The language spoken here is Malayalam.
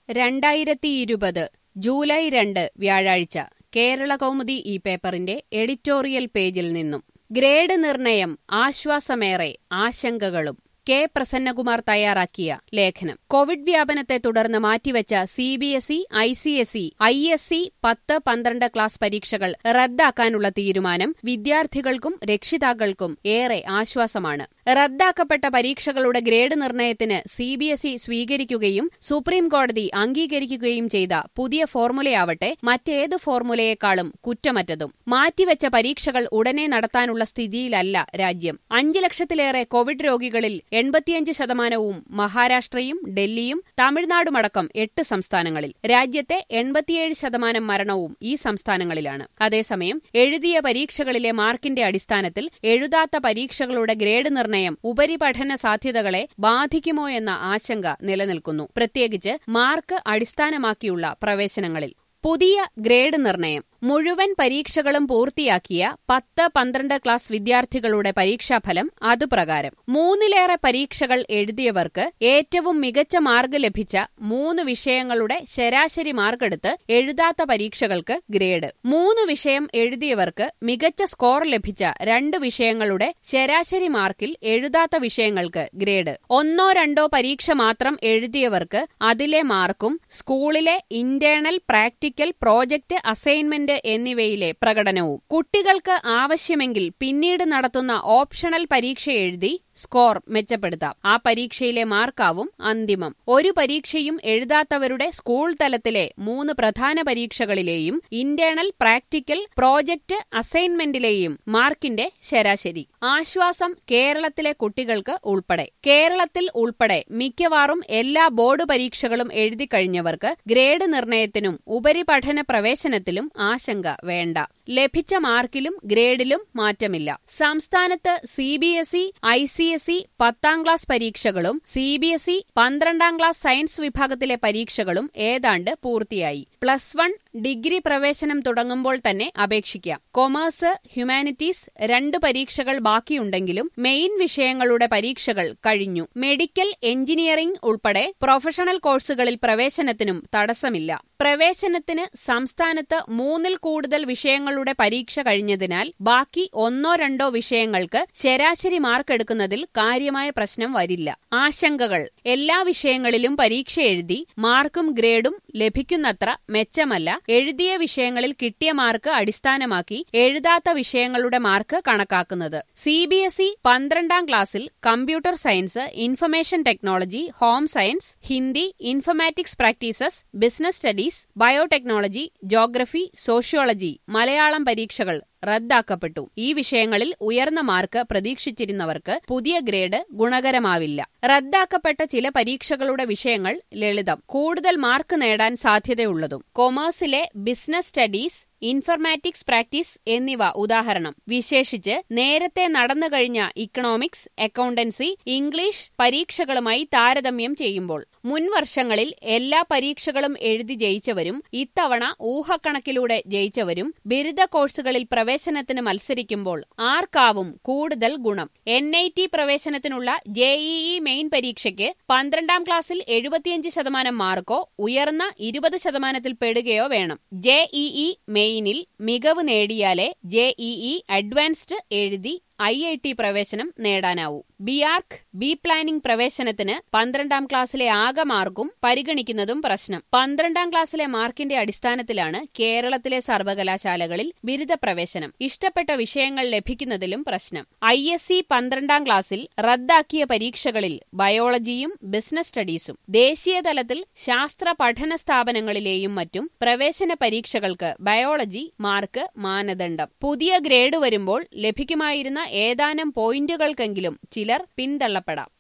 രണ്ടായിരത്തി ഇരുപത് ജൂലൈ രണ്ട് വ്യാഴാഴ്ച കേരള കൗമുദി ഈ പേപ്പറിന്റെ എഡിറ്റോറിയൽ പേജിൽ നിന്നും ഗ്രേഡ് നിർണയം ആശ്വാസമേറെ ആശങ്കകളും കെ പ്രസന്നകുമാർ തയ്യാറാക്കിയ ലേഖനം കോവിഡ് വ്യാപനത്തെ തുടർന്ന് മാറ്റിവെച്ച C B S E I C S E I S E പത്ത് പന്ത്രണ്ട് ക്ലാസ് പരീക്ഷകൾ റദ്ദാക്കാനുള്ള തീരുമാനം വിദ്യാർത്ഥികൾക്കും രക്ഷിതാക്കൾക്കും ഏറെ ആശ്വാസമാണ് റദ്ദാക്കപ്പെട്ട പരീക്ഷകളുടെ ഗ്രേഡ് നിർണയത്തിന് സി ബി എസ് ഇ സ്വീകരിക്കുകയും സുപ്രീം കോടതി അംഗീകരിക്കുകയും ചെയ്ത പുതിയ ഫോർമുലയാവട്ടെ മറ്റേത് ഫോർമുലയെക്കാളും കുറ്റമറ്റതും മാറ്റിവെച്ച പരീക്ഷകൾ ഉടനെ നടത്താനുള്ള സ്ഥിതിയിലല്ല രാജ്യം അഞ്ച് ലക്ഷത്തിലേറെ കോവിഡ് രോഗികളിൽ എൺപത്തിയഞ്ച് ശതമാനവും മഹാരാഷ്ട്രയും ഡൽഹിയും തമിഴ്നാടുമടക്കം എട്ട് സംസ്ഥാനങ്ങളിൽ രാജ്യത്തെ എൺപത്തിയേഴ് ശതമാനം മരണവും ഈ സംസ്ഥാനങ്ങളിലാണ് അതേസമയം എഴുതിയ പരീക്ഷകളിലെ മാർക്കിന്റെ അടിസ്ഥാനത്തിൽ എഴുതാത്ത പരീക്ഷകളുടെ ഗ്രേഡ് നിർണയം ഉപരിപഠന സാധ്യതകളെ ബാധിക്കുമോ എന്ന ആശങ്ക നിലനിൽക്കുന്നു പ്രത്യേകിച്ച് മാർക്ക് അടിസ്ഥാനമാക്കിയുള്ള പ്രവേശനങ്ങളിൽ പുതിയ ഗ്രേഡ് നിർണയം മുഴുവൻ പരീക്ഷകളും പൂർത്തിയാക്കിയ പത്ത് പന്ത്രണ്ട് ക്ലാസ് വിദ്യാർത്ഥികളുടെ പരീക്ഷാഫലം അതുപ്രകാരം മൂന്നിലേറെ പരീക്ഷകൾ എഴുതിയവർക്ക് ഏറ്റവും മികച്ച മാർക്ക് ലഭിച്ച മൂന്ന് വിഷയങ്ങളുടെ ശരാശരി മാർക്കെടുത്ത് എഴുതാത്ത പരീക്ഷകൾക്ക് ഗ്രേഡ് മൂന്ന് വിഷയം എഴുതിയവർക്ക് മികച്ച സ്കോർ ലഭിച്ച രണ്ട് വിഷയങ്ങളുടെ ശരാശരി മാർക്കിൽ എഴുതാത്ത വിഷയങ്ങൾക്ക് ഗ്രേഡ് ഒന്നോ രണ്ടോ പരീക്ഷ മാത്രം എഴുതിയവർക്ക് അതിലെ മാർക്കും സ്കൂളിലെ ഇന്റേണൽ പ്രാക്ടിക്കൽ പ്രോജക്ട് അസൈൻമെന്റ് എന്നിവയിലെ പ്രകടനവും കുട്ടികൾക്ക് ആവശ്യമെങ്കിൽ പിന്നീട് നടത്തുന്ന ഓപ്ഷണൽ പരീക്ഷ എഴുതി സ്കോർ മെച്ചപ്പെടുത്താം ആ പരീക്ഷയിലെ മാർക്കാവും അന്തിമം ഒരു പരീക്ഷയും എഴുതാത്തവരുടെ സ്കൂൾ തലത്തിലെ മൂന്ന് പ്രധാന പരീക്ഷകളിലെയും ഇന്റേണൽ പ്രാക്ടിക്കൽ പ്രോജക്ട് അസൈൻമെന്റിലെയും മാർക്കിന്റെ ശരാശരി ആശ്വാസം കേരളത്തിലെ കുട്ടികൾക്ക് ഉൾപ്പെടെ കേരളത്തിൽ ഉൾപ്പെടെ മിക്കവാറും എല്ലാ ബോർഡ് പരീക്ഷകളും എഴുതി കഴിഞ്ഞവർക്ക് ഗ്രേഡ് നിർണയത്തിനും ഉപരിപഠന പ്രവേശനത്തിലും ആശങ്ക വേണ്ട ലഭിച്ച മാർക്കിലും ഗ്രേഡിലും മാറ്റമില്ല സംസ്ഥാനത്ത് C B S E I C S E പത്താം ക്ലാസ് പരീക്ഷകളും സി ബി എസ് ഇ പന്ത്രണ്ടാം ക്ലാസ് സയൻസ് വിഭാഗത്തിലെ പരീക്ഷകളും ഏതാണ്ട് പൂർത്തിയായി പ്ലസ് വൺ ഡിഗ്രി പ്രവേശനം തുടങ്ങുമ്പോൾ തന്നെ അപേക്ഷിക്കാം കൊമേഴ്സ് ഹ്യൂമാനിറ്റീസ് രണ്ട് പരീക്ഷകൾ ബാക്കിയുണ്ടെങ്കിലും മെയിൻ വിഷയങ്ങളുടെ പരീക്ഷകൾ കഴിഞ്ഞു മെഡിക്കൽ എഞ്ചിനീയറിംഗ് ഉൾപ്പെടെ പ്രൊഫഷണൽ കോഴ്സുകളിൽ പ്രവേശനത്തിനും തടസ്സമില്ല പ്രവേശനത്തിന് സംസ്ഥാനത്ത് മൂന്നിൽ കൂടുതൽ വിഷയങ്ങളുടെ പരീക്ഷ കഴിഞ്ഞതിനാൽ ബാക്കി ഒന്നോ രണ്ടോ വിഷയങ്ങൾക്ക് ശരാശരി മാർക്ക് എടുക്കുന്നതിൽ കാര്യമായ പ്രശ്നം വരില്ല ആശങ്കകൾ എല്ലാ വിഷയങ്ങളിലും പരീക്ഷ എഴുതി മാർക്കും ഗ്രേഡും ലഭിക്കുന്നത്ര മെച്ചമല്ല എഴുതിയ വിഷയങ്ങളിൽ കിട്ടിയ മാർക്ക് അടിസ്ഥാനമാക്കി എഴുതാത്ത വിഷയങ്ങളുടെ മാർക്ക് കണക്കാക്കുന്നത് സി ബി എസ് ഇ പന്ത്രണ്ടാം ക്ലാസ്സിൽ computer science information technology home science Hindi informatics practices business studies biotechnology geography sociology Malayalam പരീക്ഷകൾ റദ്ദാക്കപ്പെട്ടു ഈ വിഷയങ്ങളിൽ ഉയർന്ന മാർക്ക് പ്രതീക്ഷിച്ചിരുന്നവർക്ക് പുതിയ ഗ്രേഡ് ഗുണകരമാവില്ല റദ്ദാക്കപ്പെട്ട ചില പരീക്ഷകളുടെ വിഷയങ്ങൾ ലളിതം കൂടുതൽ മാർക്ക് നേടാൻ സാധ്യതയുള്ളതും കൊമേഴ്സിലെ ബിസിനസ് സ്റ്റഡീസ് ഇൻഫർമാറ്റിക്സ് പ്രാക്ടീസ് എന്നിവ ഉദാഹരണം വിശേഷിച്ച് നേരത്തെ നടന്നുകഴിഞ്ഞ ഇക്കണോമിക്സ് അക്കൌണ്ടൻസി ഇംഗ്ലീഷ് പരീക്ഷകളുമായി താരതമ്യം ചെയ്യുമ്പോൾ മുൻ വർഷങ്ങളിൽ എല്ലാ പരീക്ഷകളും എഴുതി ജയിച്ചവരും ഇത്തവണ ഊഹക്കണക്കിലൂടെ ജയിച്ചവരും ബിരുദ കോഴ്സുകളിൽ പ്രവേശനത്തിന് മത്സരിക്കുമ്പോൾ ആർക്കാവും കൂടുതൽ ഗുണം എൻ ഐ ടി പ്രവേശനത്തിനുള്ള ജെഇഇ മെയിൻ പരീക്ഷയ്ക്ക് പന്ത്രണ്ടാം ക്ലാസ്സിൽ എഴുപത്തിയഞ്ച് ശതമാനം മാർക്കോ ഉയർന്ന ഇരുപത് ശതമാനത്തിൽ പെടുകയോ വേണം ജെഇഇ മെയിനിൽ മികവ് നേടിയാലേ ജെഇഇ അഡ്വാൻസ്ഡ് എഴുതി ഐ ഐ ടി പ്രവേശനം നേടാനാവൂ ബിയാർക്ക് ബി പ്ലാനിംഗ് പ്രവേശനത്തിന് പന്ത്രണ്ടാം ക്ലാസ്സിലെ ആകെ മാർക്കും പരിഗണിക്കുന്നതും പ്രശ്നം പന്ത്രണ്ടാം ക്ലാസ്സിലെ മാർക്കിന്റെ അടിസ്ഥാനത്തിലാണ് കേരളത്തിലെ സർവകലാശാലകളിൽ ബിരുദ പ്രവേശനം ഇഷ്ടപ്പെട്ട വിഷയങ്ങൾ ലഭിക്കുന്നതിലും പ്രശ്നം ഐ എസ് സി പന്ത്രണ്ടാം ക്ലാസ്സിൽ റദ്ദാക്കിയ പരീക്ഷകളിൽ ബയോളജിയും ബിസിനസ് സ്റ്റഡീസും ദേശീയ തലത്തിൽ ശാസ്ത്ര പഠന സ്ഥാപനങ്ങളിലെയും മറ്റും പ്രവേശന പരീക്ഷകൾക്ക് ബയോളജി മാർക്ക് മാനദണ്ഡം പുതിയ ഗ്രേഡ് വരുമ്പോൾ ലഭിക്കുമായിരുന്ന ഏതാനും പോയിന്റുകൾക്കെങ്കിലും ചിലർ പിന്തള്ളപ്പെടാം